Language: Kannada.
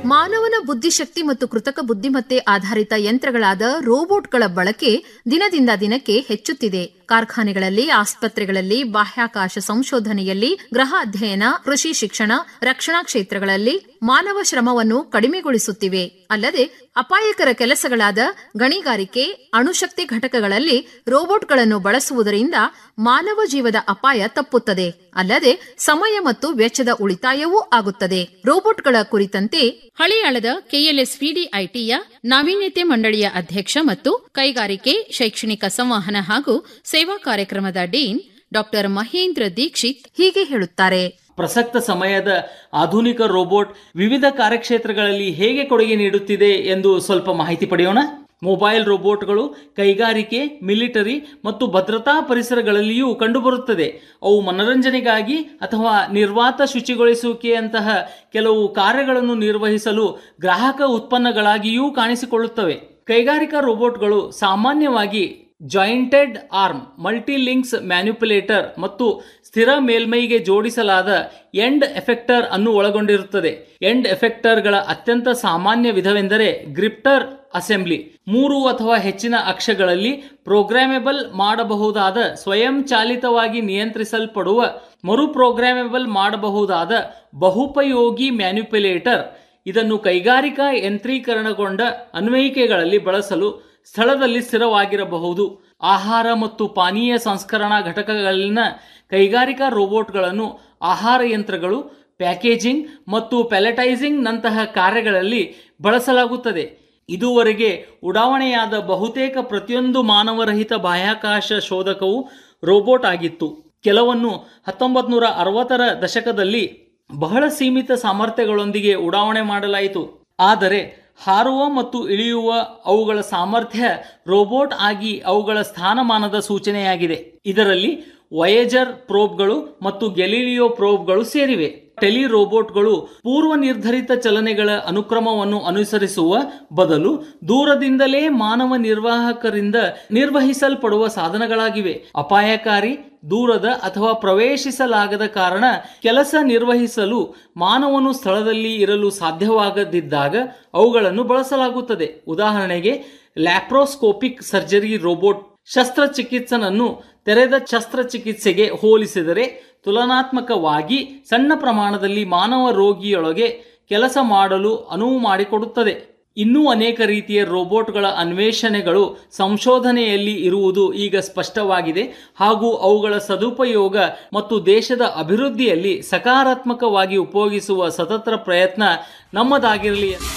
ಮಾನವನ ಬುದ್ಧಿಶಕ್ತಿ ಮತ್ತು ಕೃತಕ ಬುದ್ಧಿಮತ್ತೆ ಆಧಾರಿತ ಯಂತ್ರಗಳಾದ ರೋಬೋಟ್ಗಳ ಬಳಕೆ ದಿನದಿಂದ ದಿನಕ್ಕೆ ಹೆಚ್ಚುತ್ತಿದೆ ಕಾರ್ಖಾನೆಗಳಲ್ಲಿ ಆಸ್ಪತ್ರೆಗಳಲ್ಲಿ ಬಾಹ್ಯಾಕಾಶ ಸಂಶೋಧನೆಯಲ್ಲಿ ಗೃಹ ಅಧ್ಯಯನ ಕೃಷಿ ಶಿಕ್ಷಣ ರಕ್ಷಣಾ ಕ್ಷೇತ್ರಗಳಲ್ಲಿ ಮಾನವ ಶ್ರಮವನ್ನು ಕಡಿಮೆಗೊಳಿಸುತ್ತಿವೆ ಅಲ್ಲದೆ ಅಪಾಯಕರ ಕೆಲಸಗಳಾದ ಗಣಿಗಾರಿಕೆ ಅಣುಶಕ್ತಿ ಘಟಕಗಳಲ್ಲಿ ರೋಬೋಟ್ಗಳನ್ನು ಬಳಸುವುದರಿಂದ ಮಾನವ ಜೀವದ ಅಪಾಯ ತಪ್ಪುತ್ತದೆ ಅಲ್ಲದೆ ಸಮಯ ಮತ್ತು ವೆಚ್ಚದ ಉಳಿತಾಯವೂ ಆಗುತ್ತದೆ ರೋಬೋಟ್ಗಳ ಕುರಿತಂತೆ ಹಳಿಯಾಳದ ಕೆಎಲ್ಎಸ್ ವಿಡಿಐಟಿಯ ನಾವೀನ್ಯತೆ ಮಂಡಳಿಯ ಅಧ್ಯಕ್ಷ ಮತ್ತು ಕೈಗಾರಿಕೆ ಶೈಕ್ಷಣಿಕ ಸಂವಹನ ಹಾಗೂ ಸೇವಾ ಕಾರ್ಯಕ್ರಮದ ಡೀನ್ ಡಾಕ್ಟರ್ ಮಹೇಂದ್ರ ದೀಕ್ಷಿತ್ ಹೀಗೆ ಹೇಳುತ್ತಾರೆ ಪ್ರಸಕ್ತ ಸಮಯದ ಆಧುನಿಕ ರೋಬೋಟ್ ವಿವಿಧ ಕಾರ್ಯಕ್ಷೇತ್ರಗಳಲ್ಲಿ ಹೇಗೆ ಕೊಡುಗೆ ನೀಡುತ್ತಿದೆ ಎಂದು ಸ್ವಲ್ಪ ಮಾಹಿತಿ ಪಡೆಯೋಣ ಮೊಬೈಲ್ ರೋಬೋಟ್ಗಳು ಕೈಗಾರಿಕೆ ಮಿಲಿಟರಿ ಮತ್ತು ಭದ್ರತಾ ಪರಿಸರಗಳಲ್ಲಿಯೂ ಕಂಡುಬರುತ್ತದೆ ಅವು ಮನರಂಜನೆಗಾಗಿ ಅಥವಾ ನಿರ್ವಾತ ಶುಚಿಗೊಳಿಸುವಿಕೆಯಂತಹ ಕೆಲವು ಕಾರ್ಯಗಳನ್ನು ನಿರ್ವಹಿಸಲು ಗ್ರಾಹಕ ಉತ್ಪನ್ನಗಳಾಗಿಯೂ ಕಾಣಿಸಿಕೊಳ್ಳುತ್ತವೆ ಕೈಗಾರಿಕಾ ರೋಬೋಟ್ಗಳು ಸಾಮಾನ್ಯವಾಗಿ ಜಾಯಿಂಟೆಡ್ ಆರ್ಮ್ ಮಲ್ಟಿಲಿಂಕ್ಸ್ ಮ್ಯಾನ್ಯುಪುಲೇಟರ್ ಮತ್ತು ಸ್ಥಿರ ಮೇಲ್ಮೈಗೆ ಜೋಡಿಸಲಾದ ಎಂಡ್ ಎಫೆಕ್ಟರ್ ಅನ್ನು ಒಳಗೊಂಡಿರುತ್ತದೆ ಎಂಡ್ ಎಫೆಕ್ಟರ್ಗಳ ಅತ್ಯಂತ ಸಾಮಾನ್ಯ ವಿಧವೆಂದರೆ ಗ್ರಿಪ್ಟರ್ ಅಸೆಂಬ್ಲಿ ಮೂರು ಅಥವಾ ಹೆಚ್ಚಿನ ಅಕ್ಷಗಳಲ್ಲಿ ಪ್ರೋಗ್ರಾಮೆಬಲ್ ಮಾಡಬಹುದಾದ ಸ್ವಯಂಚಾಲಿತವಾಗಿ ನಿಯಂತ್ರಿಸಲ್ಪಡುವ ಮರು ಪ್ರೋಗ್ರಾಮೆಬಲ್ ಮಾಡಬಹುದಾದ ಬಹುಪಯೋಗಿ ಮ್ಯಾನ್ಯುಪುಲೇಟರ್ ಇದನ್ನು ಕೈಗಾರಿಕಾ ಯಂತ್ರೀಕರಣಗೊಂಡ ಅನ್ವಯಿಕೆಗಳಲ್ಲಿ ಬಳಸಲು ಸ್ಥಳದಲ್ಲಿ ಸ್ಥಿರವಾಗಿರಬಹುದು ಆಹಾರ ಮತ್ತು ಪಾನೀಯ ಸಂಸ್ಕರಣಾ ಘಟಕಗಳಲ್ಲಿನ ಕೈಗಾರಿಕಾ ರೋಬೋಟ್ಗಳನ್ನು ಆಹಾರ ಯಂತ್ರಗಳು ಪ್ಯಾಕೇಜಿಂಗ್ ಮತ್ತು ಪ್ಯಾಲೆಟೈಸಿಂಗ್ ನಂತಹ ಕಾರ್ಯಗಳಲ್ಲಿ ಬಳಸಲಾಗುತ್ತದೆ ಇದುವರೆಗೆ ಉಡಾವಣೆಯಾದ ಬಹುತೇಕ ಪ್ರತಿಯೊಂದು ಮಾನವರಹಿತ ಬಾಹ್ಯಾಕಾಶ ಶೋಧಕವು ರೋಬೋಟ್ ಆಗಿತ್ತು ಕೆಲವನ್ನು ಹತ್ತೊಂಬತ್ತು ನೂರ ಅರವತ್ತರ ದಶಕದಲ್ಲಿ ಬಹಳ ಸೀಮಿತ ಸಾಮರ್ಥ್ಯಗಳೊಂದಿಗೆ ಉಡಾವಣೆ ಮಾಡಲಾಯಿತು ಆದರೆ ಹಾರುವ ಮತ್ತು ಇಳಿಯುವ ಅವುಗಳ ಸಾಮರ್ಥ್ಯ ರೋಬೋಟ್ ಆಗಿ ಅವುಗಳ ಸ್ಥಾನಮಾನದ ಸೂಚನೆಯಾಗಿದೆ ಇದರಲ್ಲಿ ವಯೇಜರ್ ಪ್ರೋಬ್ಗಳು ಮತ್ತು ಗೆಲಿಲಿಯೋ ಪ್ರೋಬ್ಗಳು ಸೇರಿವೆ ಟೆಲಿ ರೋಬೋಟ್ಗಳು ಪೂರ್ವ ನಿರ್ಧರಿತ ಚಲನೆಗಳ ಅನುಕ್ರಮವನ್ನು ಅನುಸರಿಸುವ ಬದಲು ದೂರದಿಂದಲೇ ಮಾನವ ನಿರ್ವಾಹಕರಿಂದ ನಿರ್ವಹಿಸಲ್ಪಡುವ ಸಾಧನಗಳಾಗಿವೆ ಅಪಾಯಕಾರಿ ದೂರದ ಅಥವಾ ಪ್ರವೇಶಿಸಲಾಗದ ಕಾರಣ ಕೆಲಸ ನಿರ್ವಹಿಸಲು ಮಾನವನು ಸ್ಥಳದಲ್ಲಿ ಇರಲು ಸಾಧ್ಯವಾಗದಿದ್ದಾಗ ಅವುಗಳನ್ನು ಬಳಸಲಾಗುತ್ತದೆ ಉದಾಹರಣೆಗೆ ಲ್ಯಾಪ್ರೋಸ್ಕೋಪಿಕ್ ಸರ್ಜರಿ ರೋಬೋಟ್ ಶಸ್ತ್ರಚಿಕಿತ್ಸನನ್ನು ತೆರೆದ ಶಸ್ತ್ರಚಿಕಿತ್ಸೆಗೆ ಹೋಲಿಸಿದರೆ ತುಲನಾತ್ಮಕವಾಗಿ ಸಣ್ಣ ಪ್ರಮಾಣದಲ್ಲಿ ಮಾನವ ರೋಗಿಯೊಳಗೆ ಕೆಲಸ ಮಾಡಲು ಅನುವು ಮಾಡಿಕೊಡುತ್ತದೆ ಇನ್ನೂ ಅನೇಕ ರೀತಿಯ ರೋಬೋಟ್ಗಳ ಅನ್ವೇಷಣೆಗಳು ಸಂಶೋಧನೆಯಲ್ಲಿ ಇರುವುದು ಈಗ ಸ್ಪಷ್ಟವಾಗಿದೆ ಹಾಗೂ ಅವುಗಳ ಸದುಪಯೋಗ ಮತ್ತು ದೇಶದ ಅಭಿವೃದ್ಧಿಯಲ್ಲಿ ಸಕಾರಾತ್ಮಕವಾಗಿ ಉಪಯೋಗಿಸುವ ಸತತ ಪ್ರಯತ್ನ ನಮ್ಮದಾಗಿರಲಿ